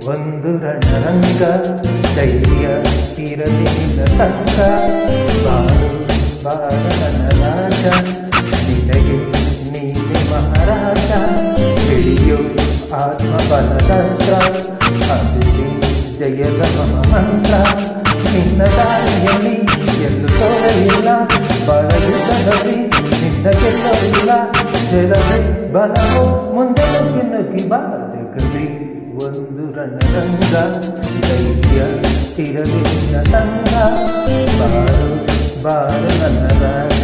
ಒಂದು ರಣರಂಗ ಧೈರ್ಯ ಇರಲಿಲ್ಲ ತಂಗ ಬಾರು ಬಾರನ ರಾಜ ನಿನಗೆ ನೀನೆ ಮಹಾರಾಜ ತಿಳಿಯೋ ಆತ್ಮಬಲತಂತ್ರ ಅದುವೇ ಜಯದ ಮಂತ್ರ ನಿನ್ನ ದಾರಿಯಲ್ಲಿ ಎಲ್ಲೂ ತೋರಲಿಲ್ಲ ಬರಲಿಲ್ಲದಲ್ಲಿ ನಿನ್ನ ಗೆಲ್ಲಲಿಲ್ಲ ಜಲವೇ ಬಲವೋ ಮುಂದೆ ನುಗ್ಗಿ ನುಗ್ಗಿ ಬಾರಗಲಿ ಒಂದು ರಣರಂಗ ಧೈರ್ಯ ಇರಲಿಲ್ಲ ತಂಗ ಬಾರು ಬಾರು ನನ್ನ ರಾಜ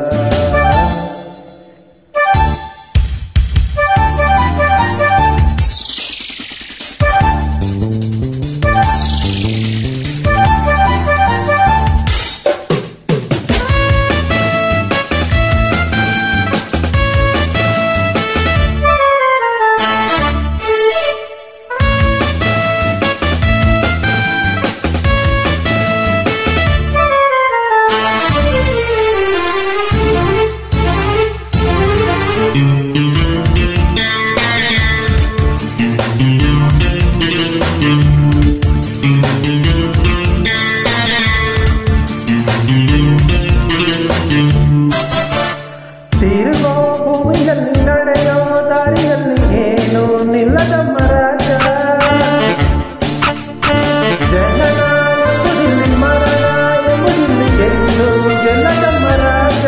ತಿರುಗೋ ಭೂಮಿಯಲ್ಲಿ ನಡೆಯೋ ದಾರಿಯಲ್ಲಿ ಏನು ನಿಲ್ಲದ ಮರಾಜ ಜನನ ಎಂಬುದಿಲ್ಲಿ ಮರಣ ಎಂಬುದಿಲ್ಲಿ ಎಂದು ಗೆಲ್ಲದ ಮರಾಜ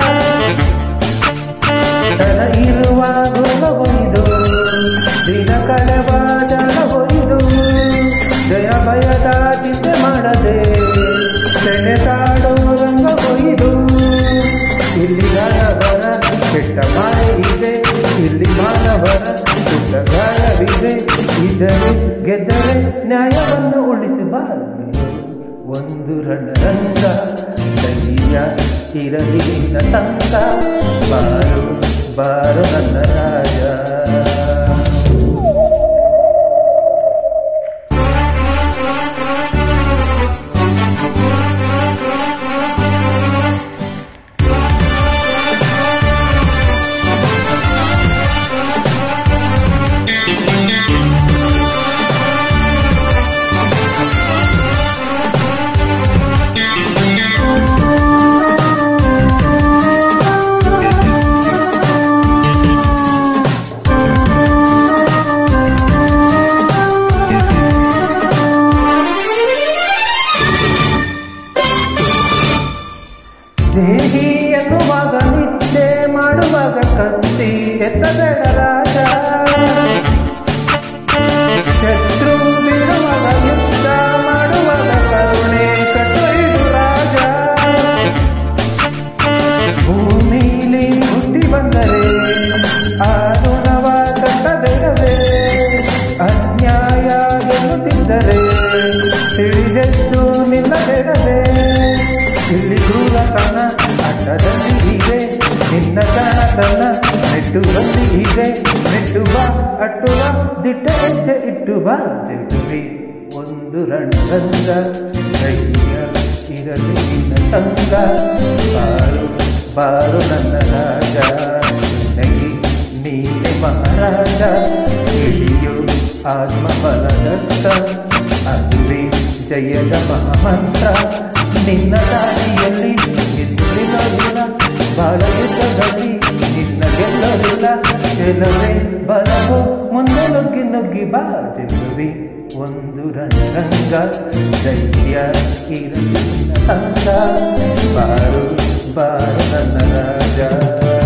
ತನ ಇರುವ ಗುಣವೊಯ್ದು ದಿನ ಕಳೆವ ಜನವೊಯ್ದು ಜಯ ಭಯದ ಚಿಂತೆ ಮಾಡದೆ ಸೆಣೆತಾಡೋ ರಂಗ ಒಯ್ದು ಇಲ್ಲಿ ಗಾಯವರ ಕೆಟ್ಟ ಮಾಯ ಇದೆ ಇಲ್ಲಿ ಮಾನವರ ಪುಟ್ಟ ಗಾಯವಿದೆ ಇದ್ದರೆ ಗೆದ್ದರೆ ನ್ಯಾಯವನ್ನು ಉಳಿಸಬಾರದು ಒಂದು ರಣರಂಗ ಧೈರ್ಯ ಇರಲಿಲ್ಲ ತಂಗ ಬಾರು ಬಾರು ನನ್ನ ರಾಜ ದೇಹಿ ಎನ್ನುವಾಗ ನಿದ್ದೆ ಮಾಡುವಾಗ ಕತ್ತಿ ಎತ್ತಬೇಡ ರಾಜ ಶತ್ರು ಬಿಡುವಾಗ ಯುದ್ಧ ಮಾಡುವಾಗ ಕರುಣೆ ಕಟ್ಟೊಯ್ದು ರಾಜ ಭೂಮಿಲಿ ಹುಟ್ಟಿ ಬಂದರೆ ಆ ಋಣವ ಕಟ್ಟಬೇಡವೇ ಅನ್ಯಾಯ ಎನ್ನುತ್ತಿದ್ದರೆ ತಿಳಿದೆದ್ದು ನಿಲ್ಲಬೇಡವೇ ಇಲ್ಲಿ ಕ್ರೂರತನ ಅಡ್ಡದಲ್ಲಿ ಇದೆ ನಿನ್ನ ತನತನ ನೆಟ್ಟುವಲ್ಲಿ ಇದೆ ನೆಟ್ಟುವ ಅಟ್ಟುವ ದಿಟ್ಟ ಹೆಜ್ಜೆ ಇಟ್ಟುವ ಜಗುವಿ ಒಂದು ರಣರಂಗ ಧೈರ್ಯ ಇರಲಿ ನಿನ್ನ ತಂಗ ಬಾರು ಬಾರು ನನ್ನ ರಾಜ ನಗಿ ನೀನೆ ಮಹಾರಾಜ ಹಿಡಿಯು ಆತ್ಮಬಲದತ್ತ ಅದುವೇ ಜಯದ ಮಹಾಮಂತ್ರ ನಿನ್ನ ದಾರಿಯಲ್ಲಿ ನಿಲ್ಲಲಿಲ್ಲ ಬಾಳಯುದ್ಧದಲ್ಲಿ ನಿನ್ನ ಗೆಲ್ಲಲಿಲ್ಲ ಗೆಲ್ಲವೇ ಬಲವು ಮುಂದೆ ನುಗ್ಗಿ ನುಗ್ಗಿ ಬಾಜುವಿ ಒಂದು ರಣರಂಗ ಧೈರ್ಯ ಇರಲಿಲ್ಲ ತಂಗ ಬಾರು ಬಾರು ನನ್ನ ರಾಜ